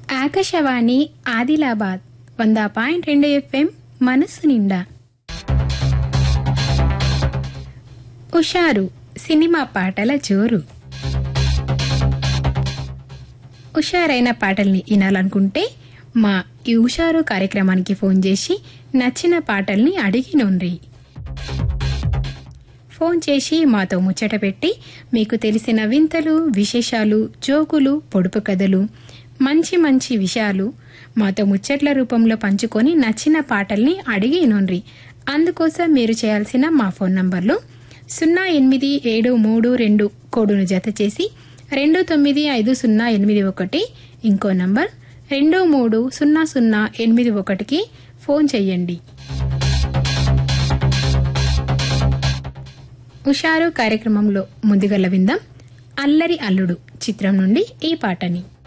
ఆకాశవాణి ఆదిలాబాద్ వంద పాయింట్ రెండు ఎఫ్ఎం మనసు నిండా ఉషారు సినిమా పాటల జోరు ఉషారైన పాటల్ని వినాలనుకుంటే మా ఈ ఉషారు కార్యక్రమానికి ఫోన్ చేసి నచ్చిన పాటల్ని అడిగి నొండ్రి ఫోన్ చేసి మాతో ముచ్చట పెట్టి మీకు తెలిసిన వింతలు విశేషాలు జోకులు పొడుపు కథలు మంచి మంచి విషయాలు మాతో ముచ్చట్ల రూపంలో పంచుకొని నచ్చిన పాటల్ని అడిగి నొండ్రి అందుకోసం మీరు చేయాల్సిన మా ఫోన్ నంబర్లు సున్నా ఎనిమిది ఏడు మూడు రెండు కోడును జత చేసి రెండు తొమ్మిది ఐదు సున్నా ఎనిమిది ఒకటి ఇంకో నంబర్ రెండు మూడు సున్నా సున్నా ఎనిమిది ఒకటికి ఫోన్ చేయండి ఉషారు కార్యక్రమంలో ముందుగల విందాం అల్లరి అల్లుడు చిత్రం నుండి ఈ పాటని